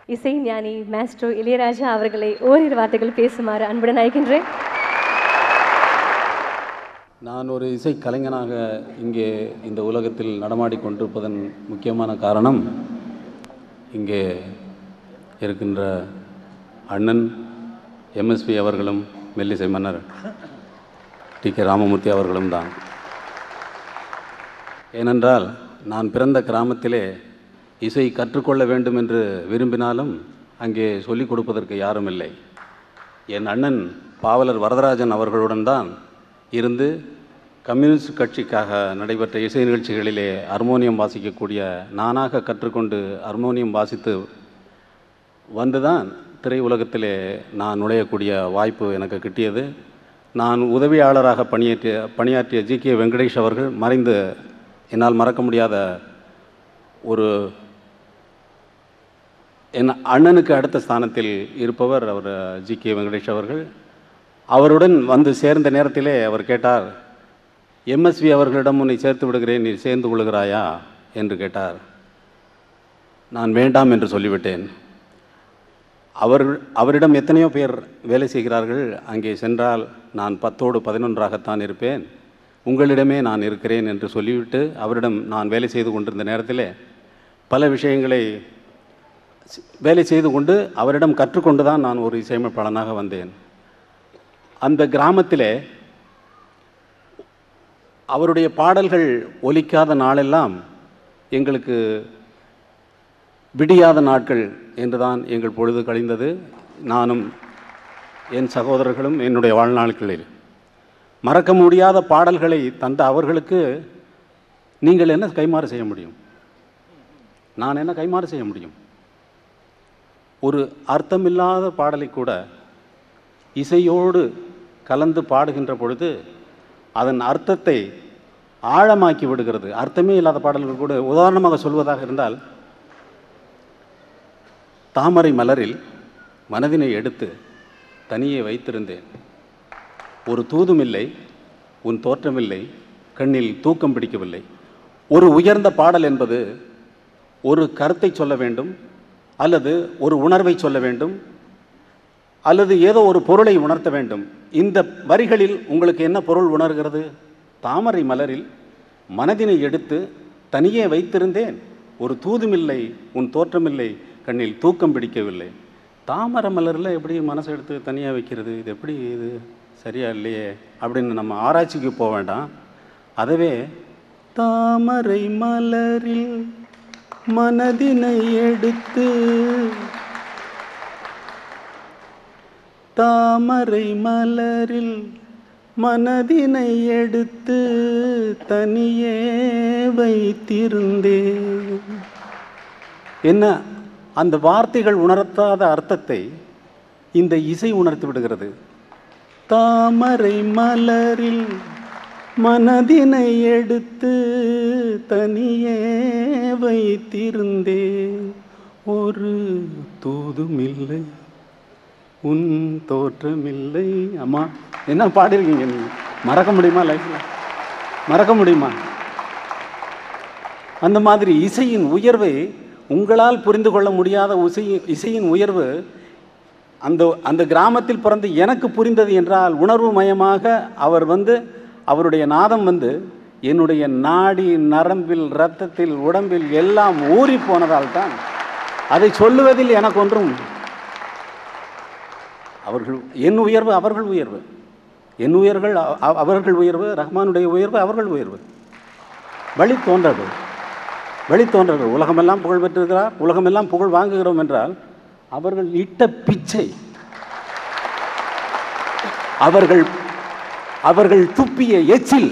இசை ஞானி மாஸ்ட்ரோ இளையராஜா அவர்களை ஓரிரு வார்த்தைகள் பேசுமாறு அன்புடன் அழைக்கின்றேன் நான் ஒரு இசை கலைஞனாக இங்கே இந்த உலகத்தில் நடமாடிக் கொண்டிருப்பதன் முக்கியமான காரணம் இங்கே இருக்கின்ற அண்ணன் எம்எஸ்பி அவர்களும் மெல்லிசை மன்னர் டி கே ராமமூர்த்தி அவர்களும் தான் ஏனென்றால் நான் பிறந்த கிராமத்திலே இசை கற்றுக்கொள்ள வேண்டும் என்று விரும்பினாலும் அங்கே சொல்லிக் கொடுப்பதற்கு யாரும் இல்லை என் அண்ணன் பாவலர் வரதராஜன் அவர்களுடன் தான் இருந்து கம்யூனிஸ்ட் கட்சிக்காக நடைபெற்ற இசை நிகழ்ச்சிகளிலே ஹார்மோனியம் வாசிக்கக்கூடிய நானாக கற்றுக்கொண்டு ஹார்மோனியம் வாசித்து வந்துதான் திரையுலகத்திலே நான் நுழையக்கூடிய வாய்ப்பு எனக்கு கிட்டியது நான் உதவியாளராக பணியாற்றிய பணியாற்றிய ஜி கே வெங்கடேஷ் அவர்கள் மறைந்து என்னால் மறக்க முடியாத ஒரு என் அண்ணனுக்கு அடுத்த ஸ்தானத்தில் இருப்பவர் அவர் ஜி கே வெங்கடேஷ் அவர்கள் அவருடன் வந்து சேர்ந்த நேரத்திலே அவர் கேட்டார் எம்எஸ்வி அவர்களிடம் உன்னை சேர்த்து விடுகிறேன் நீ சேர்ந்து கொள்கிறாயா என்று கேட்டார் நான் வேண்டாம் என்று சொல்லிவிட்டேன் அவர் அவரிடம் எத்தனையோ பேர் வேலை செய்கிறார்கள் அங்கே சென்றால் நான் பத்தோடு பதினொன்றாகத்தான் இருப்பேன் உங்களிடமே நான் இருக்கிறேன் என்று சொல்லிவிட்டு அவரிடம் நான் வேலை செய்து கொண்டிருந்த நேரத்தில் பல விஷயங்களை சி- வேலை செய்து கொண்டு அவரிடம் கற்றுக்கொண்டு தான் நான் ஒரு இசையமைப்பாளனாக வந்தேன் அந்த கிராமத்திலே அவருடைய பாடல்கள் ஒலிக்காத நாளெல்லாம் எங்களுக்கு விடியாத நாட்கள் என்றுதான் எங்கள் பொழுது கழிந்தது நானும் என் சகோதரர்களும் என்னுடைய வாழ்நாட்களில் மறக்க முடியாத பாடல்களை தந்த அவர்களுக்கு நீங்கள் என்ன கைமாறு செய்ய முடியும் நான் என்ன கைமாறு செய்ய முடியும் ஒரு அர்த்தமில்லாத பாடலை கூட இசையோடு கலந்து பாடுகின்ற பொழுது அதன் அர்த்தத்தை ஆழமாக்கி விடுகிறது அர்த்தமே இல்லாத பாடல்கள் கூட உதாரணமாக சொல்வதாக இருந்தால் தாமரை மலரில் மனதினை எடுத்து தனியே வைத்திருந்தேன் ஒரு தூதுமில்லை உன் தோற்றமில்லை கண்ணில் தூக்கம் பிடிக்கவில்லை ஒரு உயர்ந்த பாடல் என்பது ஒரு கருத்தை சொல்ல வேண்டும் அல்லது ஒரு உணர்வை சொல்ல வேண்டும் அல்லது ஏதோ ஒரு பொருளை உணர்த்த வேண்டும் இந்த வரிகளில் உங்களுக்கு என்ன பொருள் உணர்கிறது தாமரை மலரில் மனதினை எடுத்து தனியே வைத்திருந்தேன் ஒரு தூதுமில்லை உன் தோற்றமில்லை கண்ணில் தூக்கம் பிடிக்கவில்லை தாமரை மலரில் எப்படி மனசை எடுத்து தனியாக வைக்கிறது இது எப்படி இது சரியா இல்லையே அப்படின்னு நம்ம ஆராய்ச்சிக்கு போக வேண்டாம் அதவே தாமரை மலரில் மனதினை எடுத்து தாமரை மலரில் மனதினை எடுத்து தனியே வைத்திருந்தேன் என்ன அந்த வார்த்தைகள் உணர்த்தாத அர்த்தத்தை இந்த இசை உணர்த்தி விடுகிறது தாமரை மலரில் மனதினை எடுத்து தனியே வைத்திருந்தேன் ஒரு தூதுமில்லை உன் தோற்றமில்லை அம்மா என்ன பாடிருக்கீங்க நீங்கள் மறக்க முடியுமா லைஃப்பில் மறக்க முடியுமா அந்த மாதிரி இசையின் உயர்வை உங்களால் புரிந்து கொள்ள முடியாத இசை இசையின் உயர்வு அந்த அந்த கிராமத்தில் பிறந்து எனக்கு புரிந்தது என்றால் உணர்வு மயமாக அவர் வந்து அவருடைய நாதம் வந்து என்னுடைய நாடி நரம்பில் இரத்தத்தில் உடம்பில் எல்லாம் ஊறி போனதால் தான் அதை சொல்லுவதில் எனக்கு ஒன்றும் அவர்கள் என் உயர்வு அவர்கள் உயர்வு என் உயர்கள் அ- அ- அவர்கள் உயர்வு ரஹ்மானுடைய உயர்வு அவர்கள் உயர்வு வழி தோன்றர்கள் வழி தோன்றர்கள் உலகமெல்லாம் புகழ் பெற்றிருக்கிறார் உலகமெல்லாம் புகழ் வாங்குகிறோம் என்றால் அவர்கள் இட்ட பிச்சை அவர்கள் அவர்கள் துப்பிய எச்சில்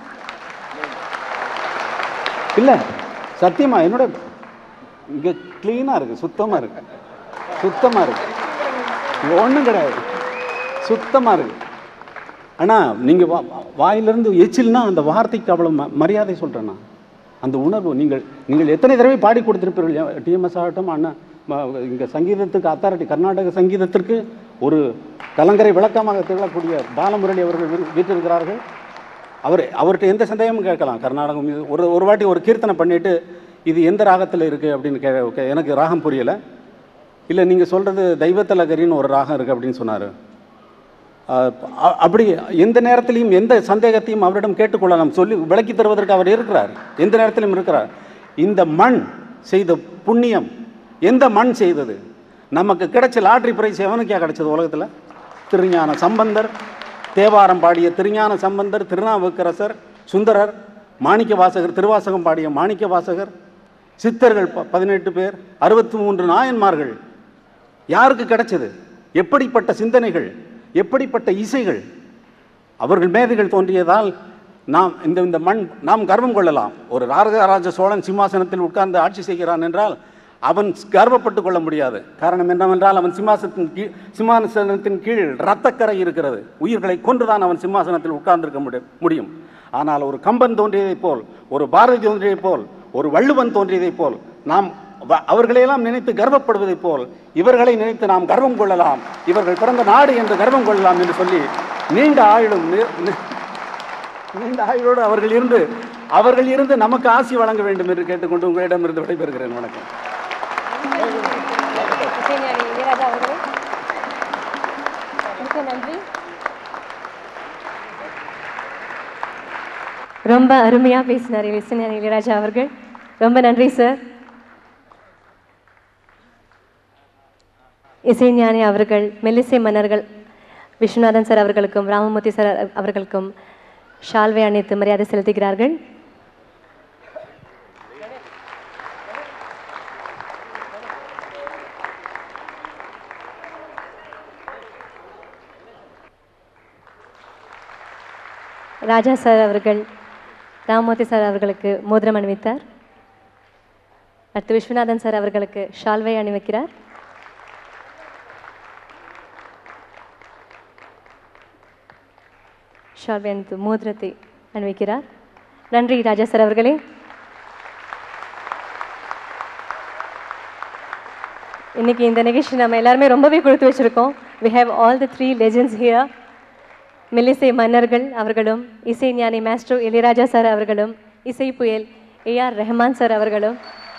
இல்லை சத்தியமா என்னோட இங்க க்ளீனாக இருக்கு சுத்தமாக இருக்கு சுத்தமாக இருக்கு இங்கே ஒன்றும் கிடையாது சுத்தமாக இருக்கு ஆனால் நீங்கள் வா வாயிலிருந்து எச்சில்னா அந்த வார்த்தைக்கு அவ்வளோ ம மரியாதை சொல்கிறேன்னா அந்த உணர்வு நீங்கள் நீங்கள் எத்தனை தடவை பாடி கொடுத்துருப்பீர்கள் டிஎம்எஸ் ஆகட்டும் அண்ணா இங்கே சங்கீதத்துக்கு அத்தாரிட்டி கர்நாடக சங்கீதத்திற்கு ஒரு கலங்கரை விளக்கமாக திகழக்கூடிய பாலமுரளி அவர்கள் வீ- வீற்றிருக்கிறார்கள் அவர் அவர்கிட்ட எந்த சந்தேகமும் கேட்கலாம் கர்நாடகம் இது ஒரு ஒரு வாட்டி ஒரு கீர்த்தனை பண்ணிட்டு இது எந்த ராகத்தில் இருக்குது அப்படின்னு கே கே- எனக்கு ராகம் புரியலை இல்லை நீங்கள் சொல்கிறது தெய்வத்தலகரின்னு ஒரு ராகம் இருக்குது அப்படின்னு சொன்னார் அப்படி எந்த நேரத்திலையும் எந்த சந்தேகத்தையும் அவரிடம் கேட்டுக்கொள்ளலாம் சொல்லி விளக்கி தருவதற்கு அவர் இருக்கிறார் எந்த நேரத்திலும் இருக்கிறார் இந்த மண் செய்த புண்ணியம் எந்த மண் செய்தது நமக்கு கிடைச்ச லாட்ரி பிரைஸ் எவனுக்கே கிடைச்சது உலகத்தில் திருஞான சம்பந்தர் தேவாரம் பாடிய திருஞான சம்பந்தர் திருநாவுக்கரசர் சுந்தரர் மாணிக்க வாசகர் திருவாசகம் பாடிய மாணிக்க வாசகர் சித்தர்கள் ப- பதினெட்டு பேர் அறுபத்தி மூன்று நாயன்மார்கள் யாருக்கு கிடைச்சது எப்படிப்பட்ட சிந்தனைகள் எப்படிப்பட்ட இசைகள் அவர்கள் மேதைகள் தோன்றியதால் நாம் இந்த இந்த மண் நாம் கர்வம் கொள்ளலாம் ஒரு ராஜராஜ சோழன் சிம்மாசனத்தில் உட்கார்ந்து ஆட்சி செய்கிறான் என்றால் அவன் கர்வப்பட்டு கொள்ள முடியாது காரணம் என்னவென்றால் அவன் சிம்மாசனத்தின் கீழ் சிம்மாசனத்தின் கீழ் இரத்தக்கரை இருக்கிறது உயிர்களை கொன்றுதான் அவன் சிம்மாசனத்தில் உட்கார்ந்திருக்க முடியும் முடியும் ஆனால் ஒரு கம்பன் தோன்றியதைப் போல் ஒரு பாரதி தோன்றியதைப் போல் ஒரு வள்ளுவன் தோன்றியதைப் போல் நாம் வ- அவர்களையெல்லாம் நினைத்து கர்வப்படுவதைப் போல் இவர்களை நினைத்து நாம் கர்வம் கொள்ளலாம் இவர்கள் பிறந்த நாடு என்று கர்வம் கொள்ளலாம் என்று சொல்லி நீண்ட ஆயுளும் நீ- நீ- நீண்ட ஆயுளோடு அவர்கள் இருந்து அவர்கள் இருந்து நமக்கு ஆசி வழங்க வேண்டும் என்று கேட்டுக்கொண்டு உங்களிடமிருந்து விடைபெறுகிறேன் வணக்கம் இசைஞானி இளையராஜா அவர்களே மிக்க நன்றி ரொம்ப அருமையா பேசினார் இசைஞானி இளையராஜா அவர்கள் ரொம்ப நன்றி சார் இசைஞானி அவர்கள் மெல்லிசை மன்னர்கள் விஸ்வநாதன் சார் அவர்களுக்கும் ராமமூர்த்தி சார் அவர்களுக்கும் ஷால்வை அணித்து மரியாதை செலுத்துகிறார்கள் ராஜா சார் அவர்கள் ராமமூர்த்தி சார் அவர்களுக்கு மோதிரம் அணிவித்தார் அடுத்து விஸ்வநாதன் சார் அவர்களுக்கு ஷால்வை அணிவிக்கிறார் ஷால்வை அணித்து மோதிரத்தை அணிவிக்கிறார் நன்றி ராஜா சார் அவர்களே இன்னைக்கு இந்த நிகழ்ச்சி நம்ம எல்லாருமே ரொம்பவே கொடுத்து வச்சிருக்கோம் we have all the three legends here மெல்லிசை மன்னர்கள் அவர்களும் இசை ஞானி மாஸ்ட்ரோ இளையராஜா சார் அவர்களும் இசை புயல் ஏஆர் ரெஹ்மான் சார் அவர்களும்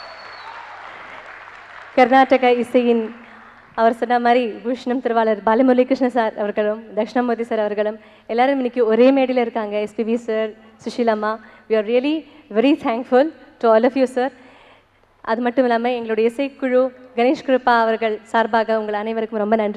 கர்நாடக இசையின் அவர் சொன்ன மாதிரி பூஷணம் திருவாளர் பாலமுரளி கிருஷ்ண சார் அவர்களும் தக்ஷணாமூர்த்தி சார் அவர்களும் எல்லாரும் இன்னைக்கு ஒரே மேடையில் இருக்காங்க எஸ்பிபி சார் சுஷீலம்மா we are really very thankful to all of you sir அது மட்டும் இல்லாமல் எங்களுடைய இசைக்குழு கணேஷ் கிருப்பா அவர்கள் சார்பாக உங்கள் அனைவருக்கும் ரொம்ப நன்றி